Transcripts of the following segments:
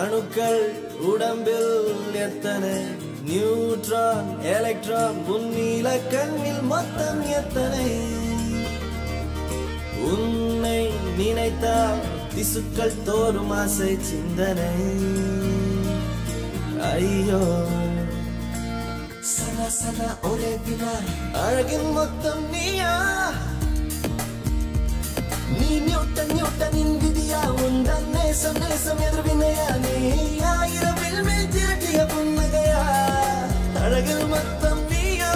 அணுக்கள் உடம்பில் எத்தனை நியூட்ரான் எலக்ட்ரான் உன்னில கண்ணில் மொத்தம் எத்தனை உன்னை நினைத்தால் திசுக்கள் தோறும் ஆசை சிந்தனை ஐயோ சல சல ஒரே வினா அழகின் மொத்தம் நீயா நீ நியூட்டன் நியூட்டனின் விதியா உந்தன் நேசம் நேசம் எதிர்வினையா நீ ஆயிரவில் மேல் திரட்டிய புன்னகையா அழகில் மொத்தம் நீயா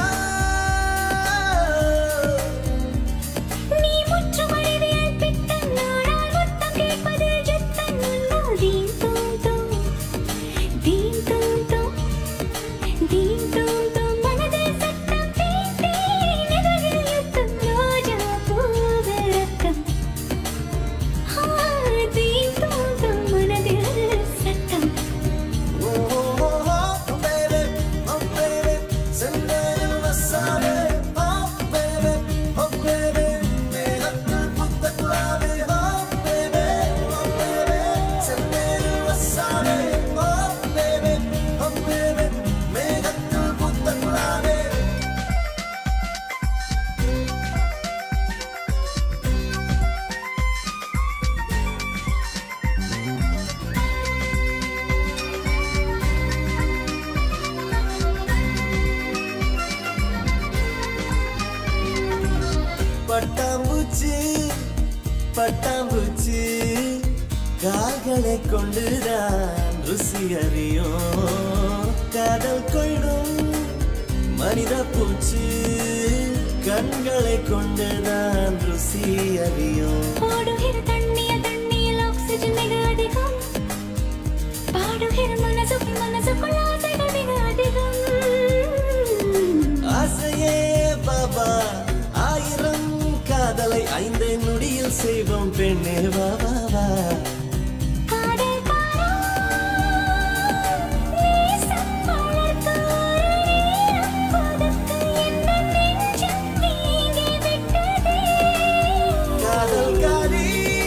நீ முற்றும் அறிவியல் பித்தன் நாடால் முத்தம் கேட்பதில் ஜித்தன் உன்னால் தீம் தூம் தூம் தீம் தூம் தூம் தீம் தூம் தூம் மனதில் சத்தம் தீம் தீம் இதழில் யுத்தம் ரோஜா பூவிறக்கம் ஆ, தீம் தூம் தூம் மனதில் சத்தம் ஓ ஓ, ஓ, baby, oh baby, செந்தேனில் வசாவே, oh baby, oh baby, மேகத்தில் புத்த குலாவே, oh baby, oh baby, செந்தேனில் வசாவே, oh baby, oh baby, மேகத்தில் புத்த குலாவே. பட்டாம்பூச்சி பட்டாம்பூச்சி கால்களை கொண்டுதான் ருசி அறியும் காதல் கொள்ளும் மனித பூச்சி கண்களை கொண்டுதான் ருசி அறியும் ஓடுகிற தண்ணிய தண்ணியில் ஆக்சிஜன் மிக அதிகம் பாடுகிற மனசுக்குள் மனசுக்குள் ஆசைகள் மிக அதிகம் ஆசையே பாபா ஆயிரம் காதலை ஐந்து நொடியில் செய்வோம் பெண்ணே வா வா வா காதல் பாரா நேசம் வளர்க்க ஒரு நேரம் கொடுக்க எந்த நெஞ்சம் நீங்கி விட்டதே காதல்காரி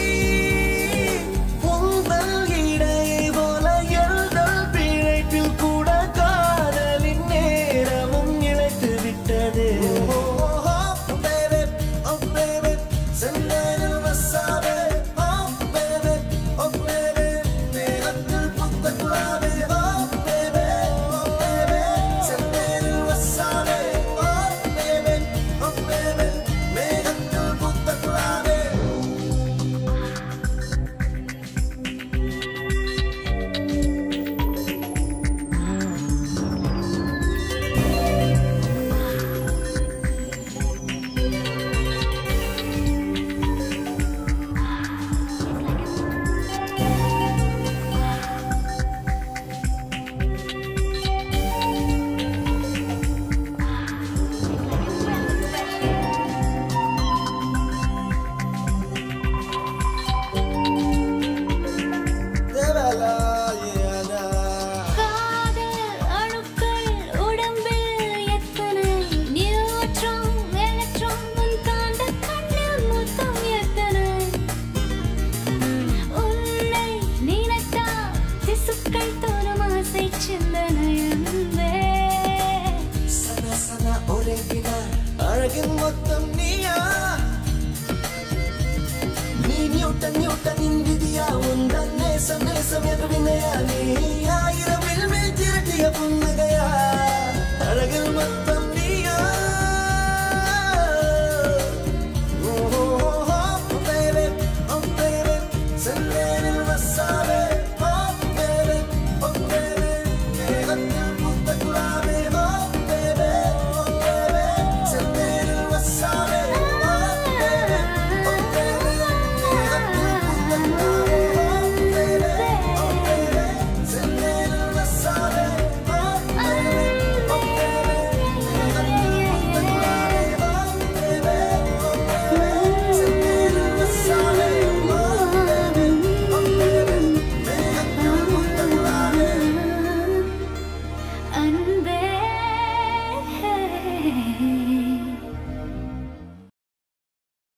உங்கள் இடையை போல எழுதல் பிழைப்பில் கூட காதலின் நேரமும் இழைத்து விட்டது செந்தேனில் வசாவே oh baby oh baby மேகத்தில் புத்த குலாவே oh baby oh baby செந்தேனில் வசாவே oh baby oh baby மேகத்தில் புத்த குலாவே காதல் அணுக்கள் உடம்பில் எத்தனை நியூட்ரான் எலக்ட்ரான் உன் காந்த கண்ணில் மொத்தம் எத்தனை உன்னை நினைத்தால் திசுக்கள் தோறும் ஆசை சிந்தனையன்பே சன சன ஒரே வினா அழகின் மொத்தம் நீயா நீ நியூட்டன் நியூட்டனின் விதியா உந்தன் நேசம் நேசம் எதிர்வினையா நீ